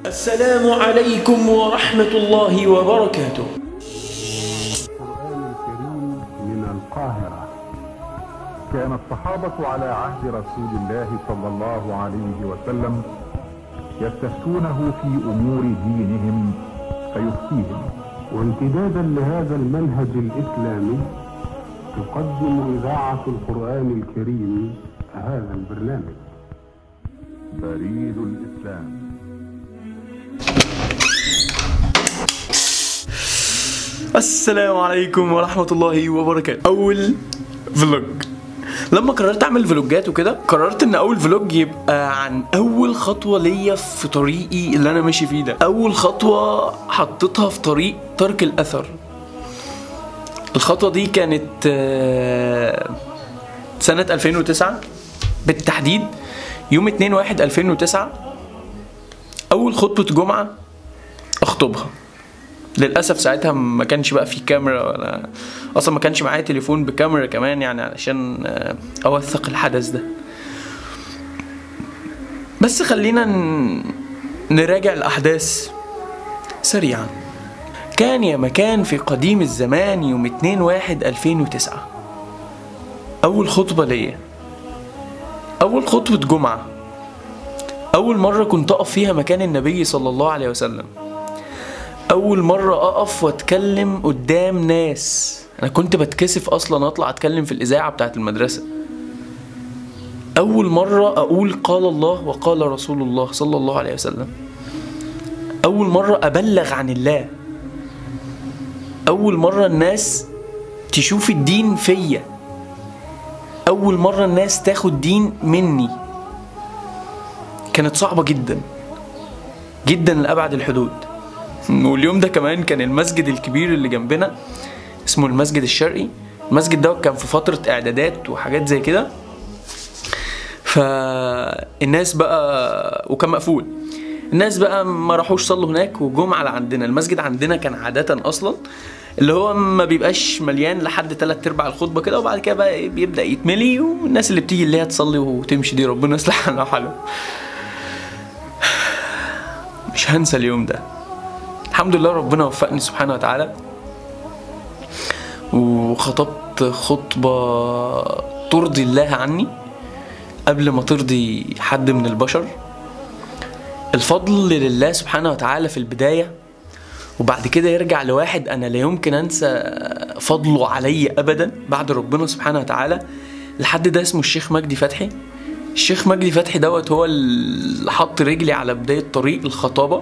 السلام عليكم ورحمة الله وبركاته القرآن الكريم من القاهرة كان الصحابة على عهد رسول الله صلى الله عليه وسلم يستفتونه في أمور دينهم فيفتيهم وامتدادا لهذا المنهج الإسلامي تقدم إذاعة القرآن الكريم هذا البرنامج بريد الإسلام السلام عليكم ورحمة الله وبركاته أول فلوج لما قررت أعمل فلوجات وكده قررت إن أول فلوج يبقى عن أول خطوة ليا في طريقي اللي أنا ماشي فيه ده أول خطوة حطيتها في طريق ترك الأثر الخطوة دي كانت آه، سنة 2009 بالتحديد يوم 2 1 2009 أول خطبة جمعة أخطبها للاسف ساعتها ما كانش بقى في كاميرا ولا اصلا ما كانش معايا تليفون بكاميرا كمان يعني علشان آه، اوثق الحدث ده بس خلينا ن- نراجع الاحداث سريعا كان يا مكان في قديم الزمان يوم 2 1 2009 اول خطبه ليا اول خطبه جمعه اول مره كنت اقف فيها مكان النبي صلى الله عليه وسلم اول مره اقف واتكلم قدام ناس انا كنت بتكسف اصلا اطلع اتكلم في الاذاعه بتاعه المدرسه اول مره اقول قال الله وقال رسول الله صلى الله عليه وسلم اول مره ابلغ عن الله اول مره الناس تشوف الدين فيا اول مره الناس تاخد دين مني كانت صعبه جدا جدا لابعد الحدود واليوم ده كمان كان المسجد الكبير اللي جنبنا اسمه المسجد الشرقي المسجد ده كان في فترة اعدادات وحاجات زي كده فالناس بقى وكان مقفول الناس بقى ما راحوش صلوا هناك وجم على عندنا المسجد عندنا كان عادة اصلا اللي هو ما بيبقاش مليان لحد تلات ارباع الخطبه كده وبعد كده بقى إيه بيبدا يتملي والناس اللي بتيجي اللي هي تصلي وتمشي دي ربنا يصلح حالها حالهم مش هنسى اليوم ده الحمد لله ربنا وفقني سبحانه وتعالى وخطبت خطبة ترضي الله عني قبل ما ترضي حد من البشر الفضل لله سبحانه وتعالى في البداية وبعد كده يرجع لواحد أنا لا يمكن أنسى فضله علي أبدا بعد ربنا سبحانه وتعالى الحد ده اسمه الشيخ مجدي فتحي الشيخ مجدي فتحي دوت هو اللي حط رجلي على بداية طريق الخطابة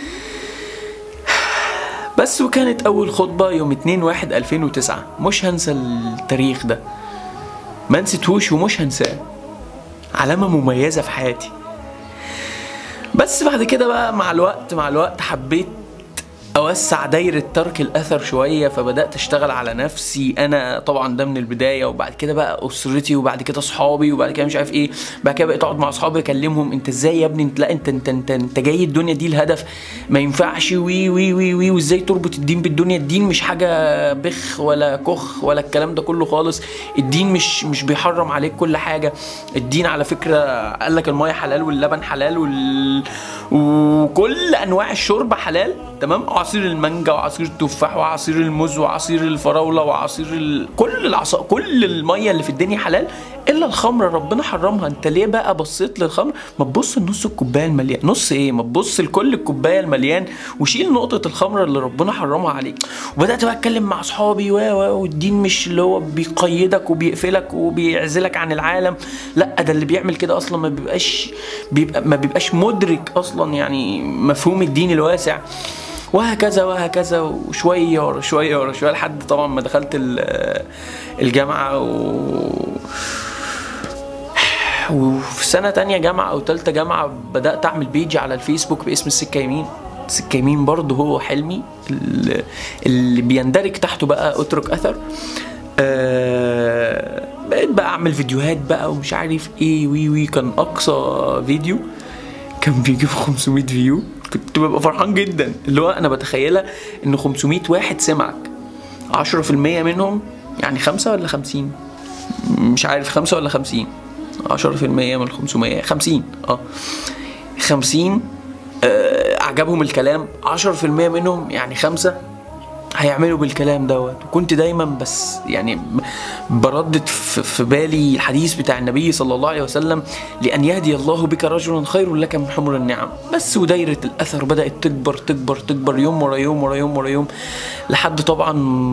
بس وكانت أول خطبة يوم 2 1 2009 مش هنسى التاريخ ده ما نسيتهوش ومش هنساه علامة مميزة في حياتي بس بعد كده بقى مع الوقت مع الوقت حبيت اوسع دايره ترك الاثر شويه فبدات اشتغل على نفسي انا طبعا ده من البدايه وبعد كده بقى اسرتي وبعد كده اصحابي وبعد كده مش عارف ايه بعد كده بقيت اقعد مع اصحابي اكلمهم انت ازاي يا ابني انت لا انت انت انت, انت جاي الدنيا دي الهدف ما ينفعش وي وي وي وي وازاي تربط الدين بالدنيا الدين مش حاجه بخ ولا كخ ولا الكلام ده كله خالص الدين مش مش بيحرم عليك كل حاجه الدين على فكره قال لك الميه حلال واللبن حلال وال... وكل انواع الشرب حلال تمام عصير المانجا وعصير التفاح وعصير الموز وعصير الفراوله وعصير ال... كل العصا كل الميه اللي في الدنيا حلال الا الخمر ربنا حرمها انت ليه بقى بصيت للخمر ما تبص لنص الكوبايه المليان نص ايه ما تبص لكل الكوبايه المليان وشيل نقطه الخمر اللي ربنا حرمها عليك وبدات بقى اتكلم مع اصحابي و و- والدين مش اللي هو بيقيدك وبيقفلك وبيعزلك عن العالم لا ده اللي بيعمل كده اصلا ما بيبقاش بيبقى ما بيبقاش مدرك اصلا يعني مفهوم الدين الواسع وهكذا وهكذا وشويه ورا شويه ورا شويه لحد طبعا ما دخلت ال- الجامعه و وفي سنة تانية جامعة أو تالتة جامعة بدأت أعمل بيج على الفيسبوك باسم السكة يمين السكة يمين برضه هو حلمي اللي- اللي بيندرج تحته بقى أترك أثر آه بقيت بقى أعمل فيديوهات بقى ومش عارف إيه وي وي كان أقصى فيديو كان بيجيب 500 فيو كنت ببقى فرحان جدا اللي هو أنا بتخيلها إن 500 واحد سمعك 10% منهم يعني خمسة ولا خمسين مش عارف خمسة ولا خمسين عشرة في المية من الخمسمية خمسين اه خمسين آه عجب عجبهم الكلام 10% منهم يعني خمسة هيعملوا بالكلام دوت وكنت دايما بس يعني بردد في في بالي الحديث بتاع النبي صلى الله عليه وسلم لأن يهدي الله بك رجلا خير لك من حمر النعم بس ودايرة الأثر بدأت تكبر تكبر تكبر يوم ورا يوم ورا يوم ورا يوم لحد طبعا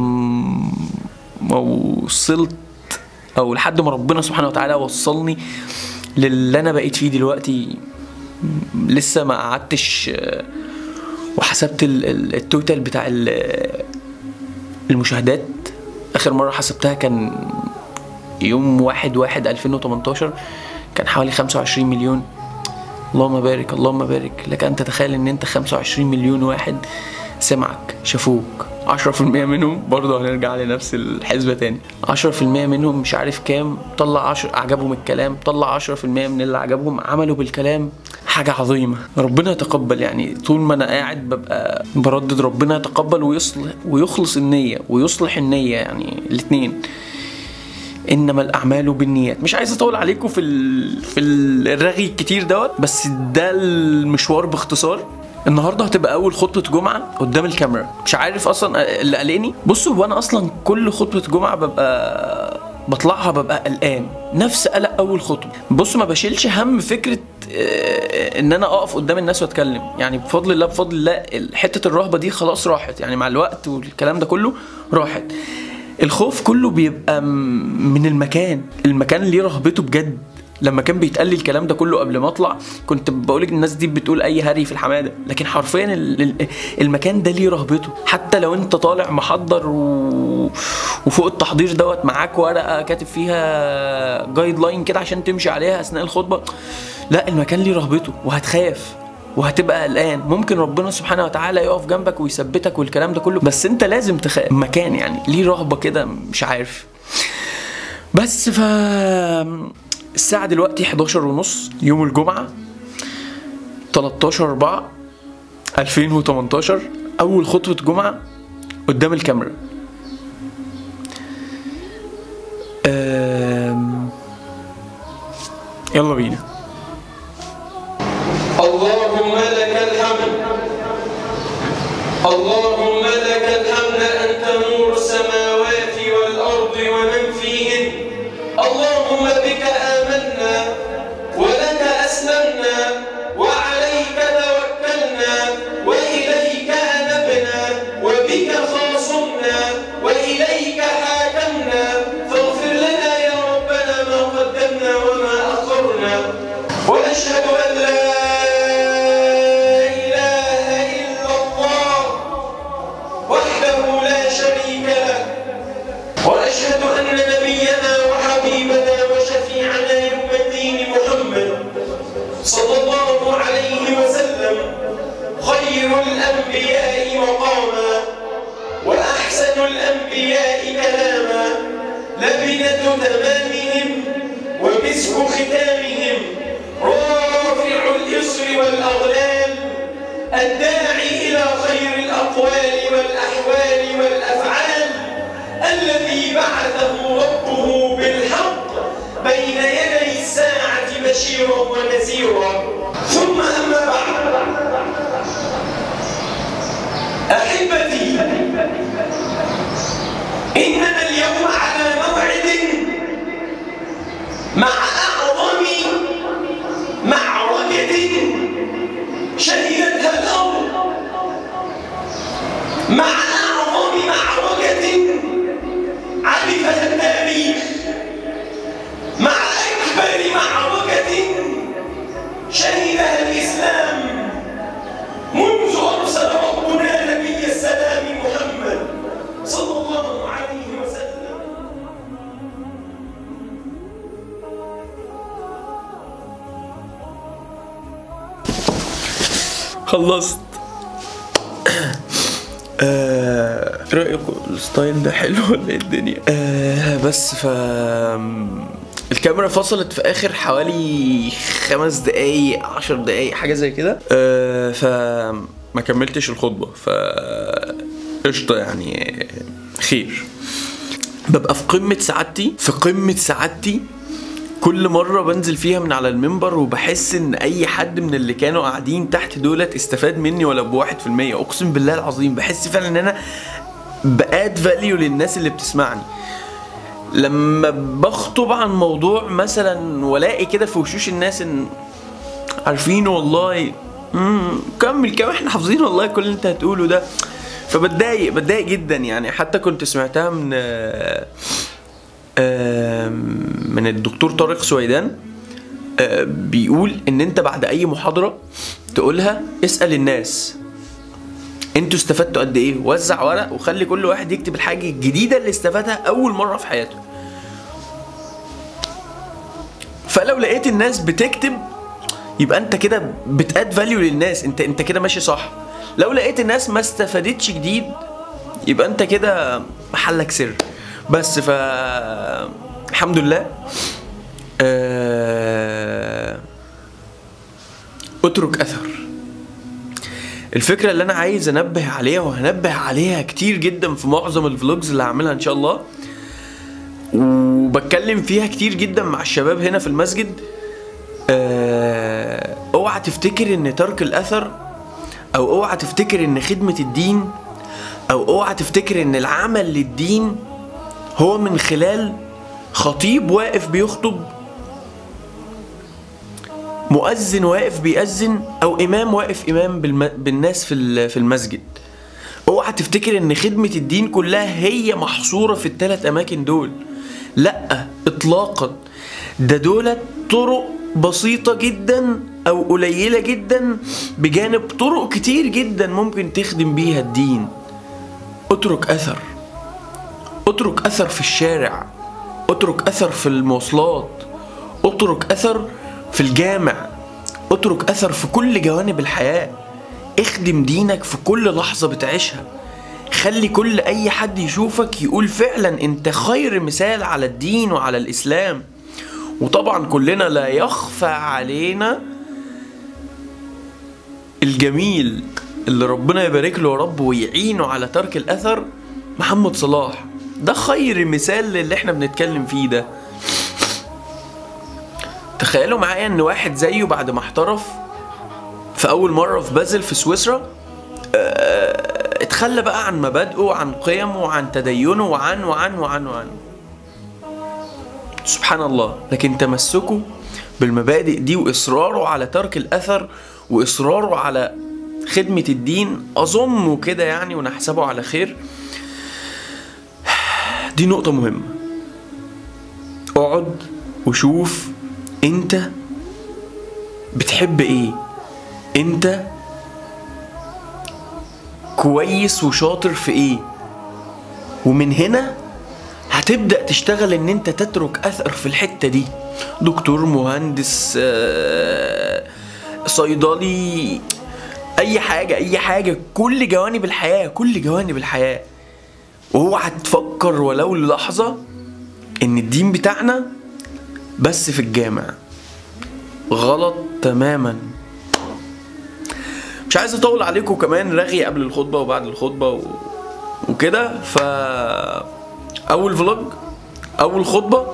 ما وصلت أو لحد ما ربنا سبحانه وتعالى وصلني للي أنا بقيت فيه دلوقتي لسه ما قعدتش آه، وحسبت ال- ال- التوتال بتاع ال- المشاهدات اخر مره حسبتها كان يوم واحد واحد 2018 كان حوالي 25 مليون اللهم بارك اللهم بارك لك ان تتخيل ان انت 25 مليون واحد سمعك شافوك 10% منهم برضه هنرجع لنفس الحسبة تاني 10% منهم مش عارف كام طلع 10 عجبهم الكلام طلع 10% من اللي عجبهم عملوا بالكلام حاجة عظيمة ربنا يتقبل يعني طول ما انا قاعد ببقى بردد ربنا يتقبل ويصلح ويخلص النية ويصلح النية يعني الاتنين انما الاعمال بالنيات مش عايز اطول عليكم في ال... في الرغي الكتير دوت بس ده المشوار باختصار النهارده هتبقى اول خطبه جمعه قدام الكاميرا مش عارف اصلا اللي قلقني بصوا هو انا اصلا كل خطبه جمعه ببقى بطلعها ببقى قلقان نفس قلق اول خطبه بصوا ما بشيلش هم فكره آه، ان انا اقف قدام الناس واتكلم يعني بفضل الله بفضل الله حته الرهبه دي خلاص راحت يعني مع الوقت والكلام ده كله راحت الخوف كله بيبقى م- من المكان المكان ليه رهبته بجد لما كان بيتقال لي الكلام ده كله قبل ما اطلع كنت بقول الناس دي بتقول اي هري في الحماده لكن حرفيا ال- ال- المكان ده ليه رهبته حتى لو انت طالع محضر و... وفوق التحضير دوت معاك ورقه كاتب فيها جايد لاين كده عشان تمشي عليها اثناء الخطبه لا المكان ليه رهبته وهتخاف وهتبقى قلقان ممكن ربنا سبحانه وتعالى يقف جنبك ويثبتك والكلام ده كله بس انت لازم تخاف مكان يعني ليه رهبه كده مش عارف بس ف الساعة دلوقتي 11 ونص يوم الجمعة 13 4 2018 أول خطوة جمعة قدام الكاميرا أم... يلا بينا اللهم لك الحمد اللهم لك الحمد أنت نور السماوات والأرض ومن فيهن اللهم بك آمنا ولك أسلمنا وعليك توكلنا وإليك أنبنا وبك خاصمنا وإليك حاكمنا فاغفر لنا يا ربنا ما قدمنا وما أخرنا وأشهد أن لا إله إلا الله وحده لا شريك له وأشهد أن نبينا وحبيبنا وشفيعنا يوم الدين محمد صلى الله عليه وسلم خير الأنبياء مقاما وأحسن الأنبياء كلاما لبنة تمامهم ومسك ختامهم رافع الإصر والأغلال الداعي إلى خير الأقوال والأحوال والأفعال الذي بعثه ربه بالحق بين يدي الساعة بشيرا ونذيرا ثم أما بعد أحبتي إننا اليوم على موعد مع أعظم معركة شهدتها الأرض مع أعظم معركة عرفها التاريخ مع أكبر معركة شهدها الإسلام منذ أرسل ربنا نبي السلام محمد صلى الله عليه وسلم خلصت آه، ايه رايكم الستايل ده حلو ولا ايه الدنيا آه بس ف الكاميرا فصلت في اخر حوالي خمس دقايق عشر دقايق حاجه زي كده آه ف ما كملتش الخطبه ف قشطه يعني خير ببقى في قمه سعادتي في قمه سعادتي كل مرة بنزل فيها من على المنبر وبحس ان اي حد من اللي كانوا قاعدين تحت دولت استفاد مني ولا بواحد في المية اقسم بالله العظيم بحس فعلا ان انا باد فاليو للناس اللي بتسمعني لما بخطب عن موضوع مثلا والاقي كده في وشوش الناس ان عارفين والله امم كمل كمل احنا حافظين والله كل اللي انت هتقوله ده فبتضايق بتضايق جدا يعني حتى كنت سمعتها من آه، آه، من الدكتور طارق سويدان آه، بيقول ان انت بعد اي محاضره تقولها اسال الناس انتوا استفدتوا قد ايه وزع ورق وخلي كل واحد يكتب الحاجه الجديده اللي استفادها اول مره في حياته فلو لقيت الناس بتكتب يبقى انت كده بتاد فاليو للناس انت انت كده ماشي صح لو لقيت الناس ما استفادتش جديد يبقى انت كده محلك سر بس ف الحمد لله آه... اترك اثر الفكره اللي انا عايز انبه عليها وهنبه عليها كتير جدا في معظم الفلوجز اللي هعملها ان شاء الله وبتكلم فيها كتير جدا مع الشباب هنا في المسجد آه، اوعى تفتكر ان ترك الاثر او اوعى تفتكر ان خدمة الدين او اوعى تفتكر ان العمل للدين هو من خلال خطيب واقف بيخطب مؤذن واقف بيأذن او امام واقف امام بالم... بالناس في ال- في المسجد اوعى تفتكر ان خدمة الدين كلها هي محصورة في الثلاث اماكن دول لا اطلاقا ده دولت طرق بسيطة جدا او قليلة جدا بجانب طرق كتير جدا ممكن تخدم بيها الدين اترك اثر اترك اثر في الشارع اترك اثر في المواصلات اترك اثر في الجامع اترك اثر في كل جوانب الحياه اخدم دينك في كل لحظه بتعيشها خلي كل اي حد يشوفك يقول فعلا انت خير مثال على الدين وعلى الاسلام وطبعا كلنا لا يخفى علينا الجميل اللي ربنا يبارك له يا رب ويعينه على ترك الاثر محمد صلاح ده خير مثال للي احنا بنتكلم فيه ده تخيلوا معايا ان واحد زيه بعد ما احترف في اول مره في بازل في سويسرا آه، اتخلى بقى عن مبادئه وعن قيمه وعن تدينه وعن وعن وعن وعن سبحان الله لكن تمسكه بالمبادئ دي واصراره على ترك الاثر واصراره على خدمه الدين اظن كده يعني ونحسبه على خير دي نقطه مهمه اقعد وشوف انت بتحب ايه انت كويس وشاطر في ايه ومن هنا هتبدأ تشتغل ان انت تترك اثر في الحتة دي دكتور مهندس آه، صيدلي اي حاجة اي حاجة كل جوانب الحياة كل جوانب الحياة واوعى تفكر ولو للحظة ان الدين بتاعنا بس في الجامع غلط تماما مش عايز اطول عليكم كمان رغي قبل الخطبه وبعد الخطبه و... وكده ف اول فلوج اول خطبه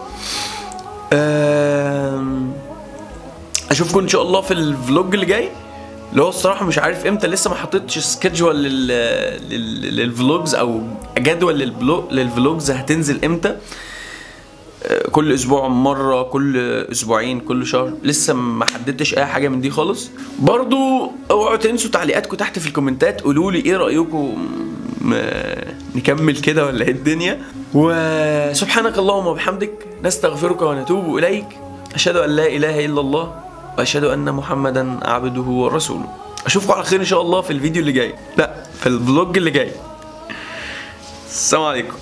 آم، اشوفكم ان شاء الله في الفلوج اللي جاي اللي هو الصراحه مش عارف امتى لسه ما حطيتش سكيدجول لل... لل... للفلوجز او جدول للبلو... للفلوجز هتنزل امتى كل اسبوع مره كل اسبوعين كل شهر لسه ما حددتش اي حاجه من دي خالص برضو اوعوا تنسوا تعليقاتكم تحت في الكومنتات قولوا لي ايه رايكم م- نكمل كده ولا ايه الدنيا وسبحانك اللهم وبحمدك نستغفرك ونتوب اليك اشهد ان لا اله الا الله واشهد ان محمدا عبده ورسوله اشوفكم على خير ان شاء الله في الفيديو اللي جاي لا في الفلوج اللي جاي السلام عليكم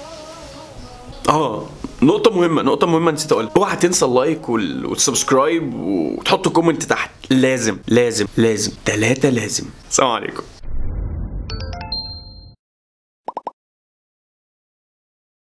اه نقطة مهمة نقطة مهمة نسيت اقولها اوعى تنسى اللايك وال- والسبسكرايب وتحط كومنت تحت لازم لازم لازم تلاتة لازم السلام عليكم